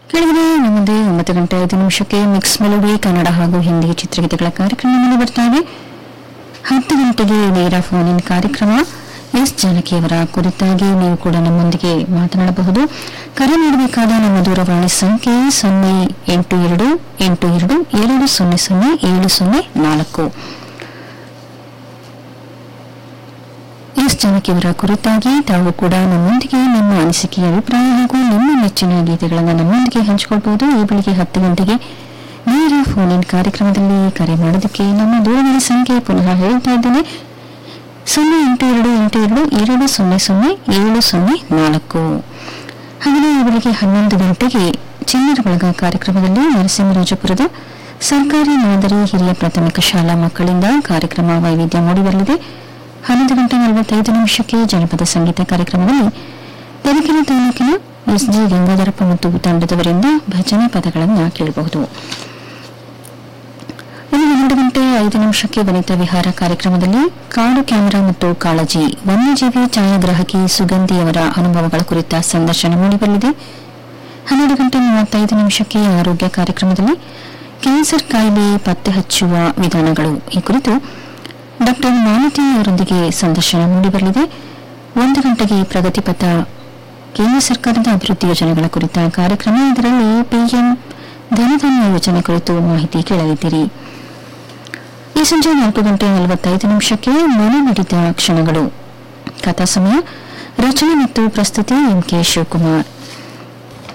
ಕೆಳಗಡೆ ನಮ್ಮದೇ ಒಂಬತ್ತು ಗಂಟೆ ಐದು ನಿಮಿಷಕ್ಕೆ ಮಿಕ್ಸ್ ಮೆಲೋಡಿ ಕನ್ನಡ ಹಾಗೂ ಹಿಂದಿ ಚಿತ್ರಗೀತೆಗಳ ಕಾರ್ಯಕ್ರಮ ಮುಂದೆ ಬರ್ತಾ ಇದೆ ಹತ್ತು ಗಂಟೆಗೆ ನೇರ ಫೋನ್ ಇನ್ ಕಾರ್ಯಕ್ರಮ ಎಸ್ ಜಾನಕಿಯವರ ಕುರಿತಾಗಿ ನೀವು ಕೂಡ ನಮ್ಮೊಂದಿಗೆ ಮಾತನಾಡಬಹುದು ಕರೆ ಮಾಡಬೇಕಾದ ನಮ್ಮ ದೂರವಾಣಿ ಸಂಖ್ಯೆ ಸೊನ್ನೆ ಎಂಟು ಎರಡು ಎಂಟು ಎರಡು ಎರಡು ಸೊನ್ನೆ ಸೊನ್ನೆ ಏಳು ಸೊನ್ನೆ ನಾಲ್ಕು ಎಸ್ ಜಾನಕಿಯವರ ಕುರಿತಾಗಿ ತಾವು ಕೂಡ ನಮ್ಮೊಂದಿಗೆ ನಿಮ್ಮ ಅನಿಸಿಕೆ ಅಭಿಪ್ರಾಯ ಹಾಗೂ ನಿಮ್ಮ ನೆಚ್ಚಿನ ಗೀತೆಗಳನ್ನು ನಮ್ಮೊಂದಿಗೆ ಹಂಚಿಕೊಳ್ಬಹುದು ಈ ಬೆಳಿಗ್ಗೆ ಹತ್ತು ಗಂಟೆಗೆ ನೇರ ಫೋನ್ ಇನ್ ಕಾರ್ಯಕ್ರಮದಲ್ಲಿ ಕರೆ ಮಾಡೋದಕ್ಕೆ ನಮ್ಮ ದೂರವಾಣಿ ಸಂಖ್ಯೆ ಪುನಃ ಹೇಳ್ತಾ ಇದ್ದೇನೆ ಸೊನ್ನೆ ಎಂಟು ಎರಡು ಎಂಟು ಎರಡು ಎರಡು ಸೊನ್ನೆ ಸೊನ್ನೆ ಏಳು ಸೊನ್ನೆ ನಾಲ್ಕು ಹಾಗೆ ಈ ಬೆಳಿಗ್ಗೆ ಹನ್ನೊಂದು ಗಂಟೆಗೆ ಚಿನ್ನರ ಬಳಗ ಕಾರ್ಯಕ್ರಮದಲ್ಲಿ ನರಸಿಂಹರಾಜಪುರದ ಸರ್ಕಾರಿ ಮಾದರಿ ಹಿರಿಯ ಪ್ರಾಥಮಿಕ ಶಾಲಾ ಮಕ್ಕಳಿಂದ ಕಾರ್ಯಕ್ರಮ ವೈವಿಧ್ಯ ಮೂಡಿಬರಲಿದೆ ಹನ್ನೊಂದು ಗಂಟೆ ನಲವತ್ತೈದು ನಿಮಿಷಕ್ಕೆ ಜನಪದ ಸಂಗೀತ ಕಾರ್ಯಕ್ರಮದಲ್ಲಿ ತರೀಕೆರೆ ತಾಲೂಕಿನ ಎಸ್ಜಿ ಗಂಗಾಧರಪ್ಪ ಮತ್ತು ತಂಡದವರಿಂದ ಭಜನೆ ಪದಗಳನ್ನು ಕೇಳಬಹುದು ಇನ್ನು ಹನ್ನೆರಡು ಗಂಟೆ ಐದು ನಿಮಿಷಕ್ಕೆ ವನಿತಾ ವಿಹಾರ ಕಾರ್ಯಕ್ರಮದಲ್ಲಿ ಕಾಡು ಕ್ಯಾಮೆರಾ ಮತ್ತು ಕಾಳಜಿ ವನ್ಯಜೀವಿ ಛಾಯಾಗ್ರಾಹಕಿ ಸುಗಂಧಿಯವರ ಅನುಭವಗಳ ಕುರಿತ ಸಂದರ್ಶನ ಮೂಡಿಬರಲಿದೆ ಹನ್ನೆರಡು ಗಂಟೆ ಮೂವತ್ತೈದು ನಿಮಿಷಕ್ಕೆ ಆರೋಗ್ಯ ಕಾರ್ಯಕ್ರಮದಲ್ಲಿ ಕ್ಯಾನ್ಸರ್ ಕಾಯಿಲೆ ಪತ್ತೆ ಹಚ್ಚುವ ವಿಧಾನಗಳು ಈ ಕುರಿತು ಡಾಕ್ಟರ್ ಮಾಲತಿ ಅವರೊಂದಿಗೆ ಸಂದರ್ಶನ ಮೂಡಿಬರಲಿದೆ ಒಂದು ಗಂಟೆಗೆ ಪ್ರಗತಿಪಥ ಕೇಂದ್ರ ಸರ್ಕಾರದ ಅಭಿವೃದ್ಧಿ ಯೋಜನೆಗಳ ಕುರಿತ ಕಾರ್ಯಕ್ರಮ ಇದರಲ್ಲಿ ಪಿಎಂ ಧನಧಾನ್ಯ ಯೋಜನೆ ಕುರಿತು ಮಾಹಿತಿ ಕೇಳಲಿದ್ದೀರಿ ಈ ಸಂಜೆ ನಾಲ್ಕು ಗಂಟೆ ನಲವತ್ತೈದು ನಿಮಿಷಕ್ಕೆ ಮನೆ ನುಡಿದ ಕ್ಷಣಗಳು ಕಥಾ ಸಮಯ ರಚನೆ ಮತ್ತು ಪ್ರಸ್ತುತಿ ಎಂ ಕೆ ಶಿವಕುಮಾರ್